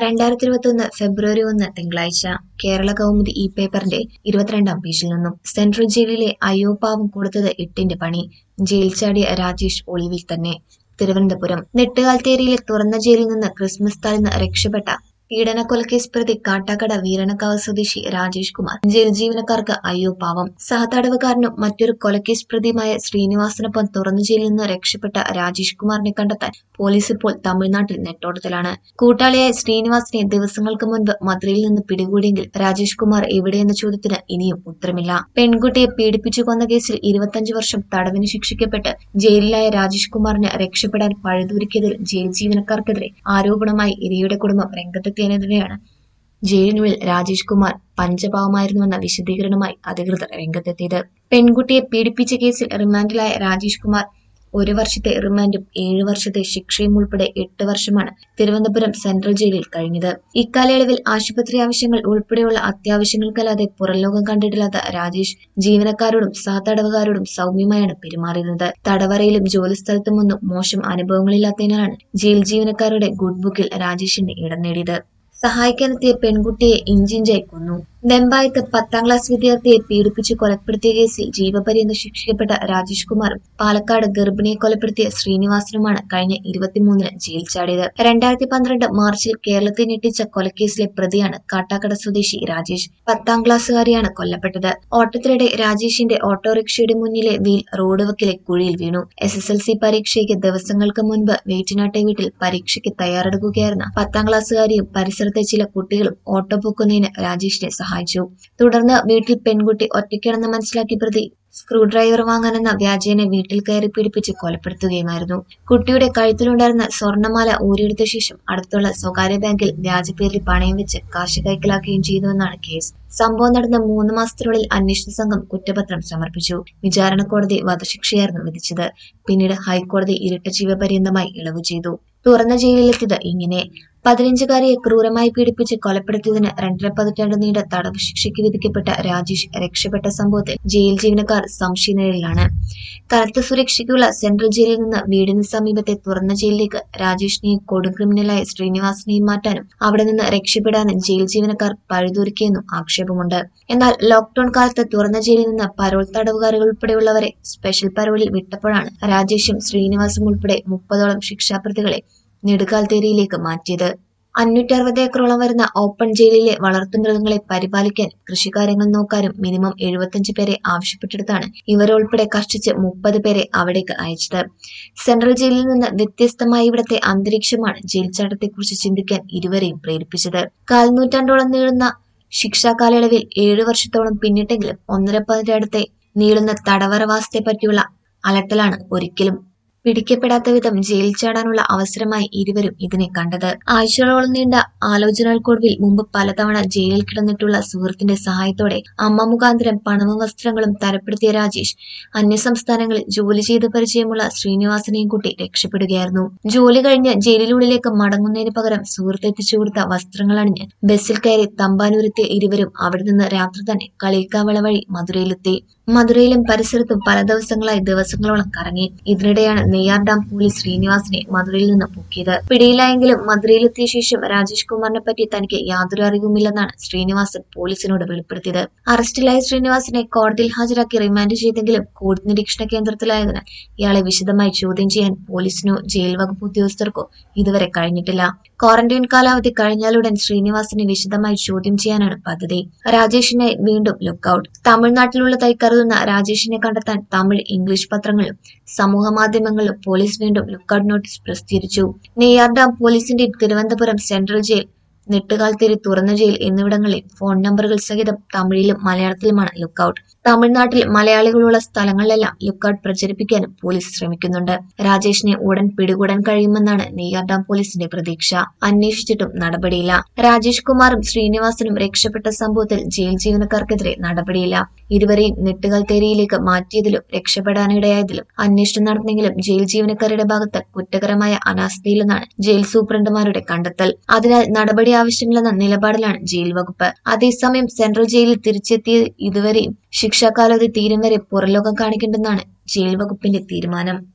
രണ്ടായിരത്തി ഇരുപത്തിയൊന്ന് ഫെബ്രുവരി ഒന്ന് തിങ്കളാഴ്ച കേരള കൗമുദി ഈ പേപ്പറിന്റെ ഇരുപത്തിരണ്ടാം പേജിൽ നിന്നും സെൻട്രൽ ജയിലിലെ അയ്യോ പാവം കൊടുത്തത് എട്ടിന്റെ പണി ജയിൽ ചാടിയ രാജേഷ് ഒളിവിൽ തന്നെ തിരുവനന്തപുരം നെട്ടുകാൽത്തേരിയിലെ തുറന്ന ജയിലിൽ നിന്ന് ക്രിസ്മസ് തലേന്ന് രക്ഷപ്പെട്ട പീഡനക്കൊലക്കേസ് പ്രതി കാട്ടാക്കട വീരണക്കാവ് സ്വദേശി രാജേഷ് കുമാർ ജയിൽ ജീവനക്കാർക്ക് അയ്യോ പാവം സഹതടവുകാരനും മറ്റൊരു കൊലക്കേസ് പ്രതിയുമായ ശ്രീനിവാസനൊപ്പം തുറന്നു ജയിലിൽ നിന്ന് രക്ഷപ്പെട്ട രാജേഷ് കുമാറിനെ കണ്ടെത്താൻ പോലീസ് ഇപ്പോൾ തമിഴ്നാട്ടിൽ നെട്ടോട്ടത്തിലാണ് കൂട്ടാളിയായ ശ്രീനിവാസിനെ ദിവസങ്ങൾക്ക് മുൻപ് മധുരയിൽ നിന്ന് പിടികൂടിയെങ്കിൽ രാജേഷ് കുമാർ എവിടെയെന്ന ചോദ്യത്തിന് ഇനിയും ഉത്തരമില്ല പെൺകുട്ടിയെ പീഡിപ്പിച്ചു കൊന്ന കേസിൽ ഇരുപത്തഞ്ച് വർഷം തടവിന് ശിക്ഷിക്കപ്പെട്ട് ജയിലിലായ രാജേഷ് കുമാറിന് രക്ഷപ്പെടാൻ പഴുതൂരിക്കിയതിൽ ജയിൽ ജീവനക്കാർക്കെതിരെ ആരോപണമായി ഇരയുടെ കുടുംബം രംഗത്തെത്തിയതിനെതിരെയാണ് ജയിലിനുള്ളിൽ രാജേഷ് കുമാർ പഞ്ചപാവമായിരുന്നുവെന്ന വിശദീകരണമായി അധികൃതർ രംഗത്തെത്തിയത് പെൺകുട്ടിയെ പീഡിപ്പിച്ച കേസിൽ റിമാൻഡിലായ രാജേഷ് കുമാർ ഒരു വർഷത്തെ റിമാൻഡും ഏഴ് വർഷത്തെ ശിക്ഷയും ഉൾപ്പെടെ എട്ട് വർഷമാണ് തിരുവനന്തപുരം സെൻട്രൽ ജയിലിൽ കഴിഞ്ഞത് ഇക്കാലയളവിൽ ആശുപത്രി ആവശ്യങ്ങൾ ഉൾപ്പെടെയുള്ള അത്യാവശ്യങ്ങൾക്കല്ലാതെ പുറംലോകം കണ്ടിട്ടില്ലാത്ത രാജേഷ് ജീവനക്കാരോടും സഹതടവുകാരോടും സൗമ്യമായാണ് പെരുമാറിയിരുന്നത് തടവറയിലും ജോലിസ്ഥലത്തുമൊന്നും മോശം അനുഭവങ്ങളില്ലാത്തതിനാലാണ് ജയിൽ ജീവനക്കാരുടെ ഗുഡ് ബുക്കിൽ രാജേഷിന്റെ ഇടം നേടിയത് സഹായിക്കാനെത്തിയ പെൺകുട്ടിയെ ഇഞ്ചിഞ്ചായി കൊന്നു വെമ്പായത്ത് പത്താം ക്ലാസ് വിദ്യാർത്ഥിയെ പീഡിപ്പിച്ച് കൊലപ്പെടുത്തിയ കേസിൽ ജീവപര്യന്തം ശിക്ഷിക്കപ്പെട്ട രാജേഷ് കുമാറും പാലക്കാട് ഗർഭിണിയെ കൊലപ്പെടുത്തിയ ശ്രീനിവാസനുമാണ് കഴിഞ്ഞ ഇരുപത്തിമൂന്നിന് ജയിൽ ചാടിയത് രണ്ടായിരത്തി പന്ത്രണ്ട് മാർച്ചിൽ കേരളത്തെ ഞെട്ടിച്ച കൊലക്കേസിലെ പ്രതിയാണ് കാട്ടാക്കട സ്വദേശി രാജേഷ് പത്താം ക്ലാസ്സുകാരിയാണ് കൊല്ലപ്പെട്ടത് ഓട്ടത്തിനിടെ രാജേഷിന്റെ ഓട്ടോറിക്ഷയുടെ മുന്നിലെ വീൽ റോഡ് വക്കിലെ കുഴിയിൽ വീണു എസ് എസ് എൽ സി പരീക്ഷയ്ക്ക് ദിവസങ്ങൾക്ക് മുൻപ് വേറ്റിനാട്ടെ വീട്ടിൽ പരീക്ഷയ്ക്ക് തയ്യാറെടുക്കുകയായിരുന്ന പത്താം ക്ലാസ്സുകാരിയും പരിസരത്തെ ചില കുട്ടികളും ഓട്ടോ പൊക്കുന്നതിന് രാജേഷിനെ സഹായിച്ചു തുടർന്ന് വീട്ടിൽ പെൺകുട്ടി ഒറ്റയ്ക്കാണെന്ന് മനസ്സിലാക്കിയ പ്രതി സ്ക്രൂ ഡ്രൈവർ വാങ്ങാനെന്ന വ്യാജേനെ വീട്ടിൽ കയറി പീഡിപ്പിച്ച് കൊലപ്പെടുത്തുകയുമായിരുന്നു കുട്ടിയുടെ കഴുത്തിലുണ്ടായിരുന്ന സ്വർണ്ണമാല ഊരിയെടുത്ത ശേഷം അടുത്തുള്ള സ്വകാര്യ ബാങ്കിൽ വ്യാജപേരിൽ പണയം വെച്ച് കാശ് കൈക്കലാക്കുകയും ചെയ്തുവെന്നാണ് കേസ് സംഭവം നടന്ന മൂന്ന് മാസത്തിനുള്ളിൽ അന്വേഷണ സംഘം കുറ്റപത്രം സമർപ്പിച്ചു വിചാരണ കോടതി വധശിക്ഷയായിരുന്നു വിധിച്ചത് പിന്നീട് ഹൈക്കോടതി ഇരട്ട ജീവപര്യന്തമായി ഇളവ് ചെയ്തു തുറന്ന ജയിലിലെത്തിയത് ഇങ്ങനെ പതിനഞ്ചുകാരിയെ ക്രൂരമായി പീഡിപ്പിച്ച് കൊലപ്പെടുത്തിയതിന് രണ്ടര പതിറ്റാണ്ട് നീണ്ട തടവ് ശിക്ഷയ്ക്ക് വിധിക്കപ്പെട്ട രാജേഷ് രക്ഷപ്പെട്ട സംഭവത്തിൽ ജയിൽ ജീവനക്കാർ സംശയനിഴലിലാണ് കനത്ത സുരക്ഷയ്ക്കുള്ള സെൻട്രൽ ജയിലിൽ നിന്ന് വീടിന് സമീപത്തെ തുറന്ന ജയിലിലേക്ക് രാജേഷിനെയും കൊടും ക്രിമിനലായ ശ്രീനിവാസനെയും മാറ്റാനും അവിടെ നിന്ന് രക്ഷപ്പെടാനും ജയിൽ ജീവനക്കാർ പഴുതൊരുക്കിയെന്നും ആക്ഷേപമുണ്ട് എന്നാൽ ലോക്ഡൌൺ കാലത്ത് തുറന്ന ജയിലിൽ നിന്ന് പരോൾ തടവുകാരുകൾ ഉൾപ്പെടെയുള്ളവരെ സ്പെഷ്യൽ പരോളിൽ വിട്ടപ്പോഴാണ് രാജേഷും ശ്രീനിവാസും ഉൾപ്പെടെ മുപ്പതോളം ശിക്ഷാപ്രതികളെ നെടുകാൽത്തേരിയിലേക്ക് മാറ്റിയത് അഞ്ഞൂറ്റി അറുപത് ഏക്കറോളം വരുന്ന ഓപ്പൺ ജയിലിലെ വളർത്തുമൃഗങ്ങളെ പരിപാലിക്കാനും കൃഷികാര്യങ്ങൾ നോക്കാനും മിനിമം എഴുപത്തിയഞ്ച് പേരെ ആവശ്യപ്പെട്ടെടുത്താണ് ഇവരുൾപ്പെടെ കഷ്ടിച്ച് മുപ്പത് പേരെ അവിടേക്ക് അയച്ചത് സെൻട്രൽ ജയിലിൽ നിന്ന് വ്യത്യസ്തമായ ഇവിടത്തെ അന്തരീക്ഷമാണ് ജയിൽ ചാട്ടത്തെക്കുറിച്ച് ചിന്തിക്കാൻ ഇരുവരെയും പ്രേരിപ്പിച്ചത് കാൽനൂറ്റാണ്ടോളം നീളുന്ന ശിക്ഷാ കാലയളവിൽ ഏഴു വർഷത്തോളം പിന്നിട്ടെങ്കിലും ഒന്നര പതിനടുത്തെ നീളുന്ന തടവറവാസത്തെ പറ്റിയുള്ള അലട്ടലാണ് ഒരിക്കലും പിടിക്കപ്പെടാത്ത വിധം ജയിലിൽ ചാടാനുള്ള അവസരമായി ഇരുവരും ഇതിനെ കണ്ടത് ആഴ്ചകളോളം നീണ്ട ആലോചനകൾക്കൊടുവിൽ മുമ്പ് പലതവണ ജയിലിൽ കിടന്നിട്ടുള്ള സുഹൃത്തിന്റെ സഹായത്തോടെ അമ്മ മുഖാന്തരം പണവും വസ്ത്രങ്ങളും തരപ്പെടുത്തിയ രാജേഷ് അന്യസംസ്ഥാനങ്ങളിൽ ജോലി ചെയ്ത് പരിചയമുള്ള ശ്രീനിവാസനെയും കൂട്ടി രക്ഷപ്പെടുകയായിരുന്നു ജോലി കഴിഞ്ഞ് ജയിലിനുള്ളിലേക്ക് മടങ്ങുന്നതിന് പകരം സുഹൃത്ത് എത്തിച്ചു കൊടുത്ത വസ്ത്രങ്ങൾ അണിഞ്ഞ് ബസ്സിൽ കയറി തമ്പാനൂരെത്തിയ ഇരുവരും അവിടെ നിന്ന് രാത്രി തന്നെ കളിക്കാവള വഴി മധുരയിലെത്തി മധുരയിലും പരിസരത്തും പല ദിവസങ്ങളായി ദിവസങ്ങളോളം കറങ്ങി ഇതിനിടെയാണ് നെയ്യാർ ഡാം പോലീസ് ശ്രീനിവാസിനെ മധുരയിൽ നിന്ന് പൊക്കിയത് പിടിയിലായെങ്കിലും മധുരയിലെത്തിയ ശേഷം രാജേഷ് കുമാറിനെ പറ്റി തനിക്ക് യാതൊരു അറിവുമില്ലെന്നാണ് ശ്രീനിവാസൻ പോലീസിനോട് വെളിപ്പെടുത്തിയത് അറസ്റ്റിലായ ശ്രീനിവാസിനെ കോടതിയിൽ ഹാജരാക്കി റിമാൻഡ് ചെയ്തെങ്കിലും കോടതി നിരീക്ഷണ കേന്ദ്രത്തിലായതിനാൽ ഇയാളെ വിശദമായി ചോദ്യം ചെയ്യാൻ പോലീസിനോ ജയിൽ വകുപ്പ് ഉദ്യോഗസ്ഥർക്കോ ഇതുവരെ കഴിഞ്ഞിട്ടില്ല ക്വാറന്റൈൻ കാലാവധി കഴിഞ്ഞാലുടൻ ശ്രീനിവാസിനെ വിശദമായി ചോദ്യം ചെയ്യാനാണ് പദ്ധതി രാജേഷിനെ വീണ്ടും ലുക്കൌട്ട് തമിഴ്നാട്ടിലുള്ളതായി കരുതുന്ന രാജേഷിനെ കണ്ടെത്താൻ തമിഴ് ഇംഗ്ലീഷ് പത്രങ്ങളിലും സമൂഹ മാധ്യമങ്ങളിലും പോലീസ് വീണ്ടും ലുക്കൌട്ട് നോട്ടീസ് പ്രസിദ്ധീകരിച്ചു നെയ്യാർ ഡാം പോലീസിന്റെ തിരുവനന്തപുരം സെൻട്രൽ ജയിൽ നെട്ടുകാൽത്തേരി തുറന്ന ജയിൽ എന്നിവിടങ്ങളിൽ ഫോൺ നമ്പറുകൾ സഹിതം തമിഴിലും മലയാളത്തിലുമാണ് ലുക്കൌട്ട് തമിഴ്നാട്ടിൽ മലയാളികളുള്ള സ്ഥലങ്ങളിലെല്ലാം ലുക്കൌട്ട് പ്രചരിപ്പിക്കാനും പോലീസ് ശ്രമിക്കുന്നുണ്ട് രാജേഷിനെ ഉടൻ പിടികൂടാൻ കഴിയുമെന്നാണ് നെയ്യാർ ഡാം പോലീസിന്റെ പ്രതീക്ഷ അന്വേഷിച്ചിട്ടും നടപടിയില്ല രാജേഷ് കുമാറും ശ്രീനിവാസനും രക്ഷപ്പെട്ട സംഭവത്തിൽ ജയിൽ ജീവനക്കാർക്കെതിരെ നടപടിയില്ല ഇരുവരെയും നെട്ടുകാൽത്തേരിയിലേക്ക് മാറ്റിയതിലും രക്ഷപ്പെടാനിടയായതിലും അന്വേഷണം നടന്നെങ്കിലും ജയിൽ ജീവനക്കാരുടെ ഭാഗത്ത് കുറ്റകരമായ അനാസ്ഥയിലെന്നാണ് ജയിൽ സൂപ്രണ്ടുമാരുടെ കണ്ടെത്തൽ അതിനാൽ നടപടി ആവശ്യമില്ലെന്ന നിലപാടിലാണ് ജയിൽ വകുപ്പ് അതേസമയം സെൻട്രൽ ജയിലിൽ തിരിച്ചെത്തിയ ഇതുവരെയും ശിക്ഷാകാലാവധി തീരും വരെ പുറലോകം കാണിക്കേണ്ടെന്നാണ് ജയിൽ വകുപ്പിന്റെ തീരുമാനം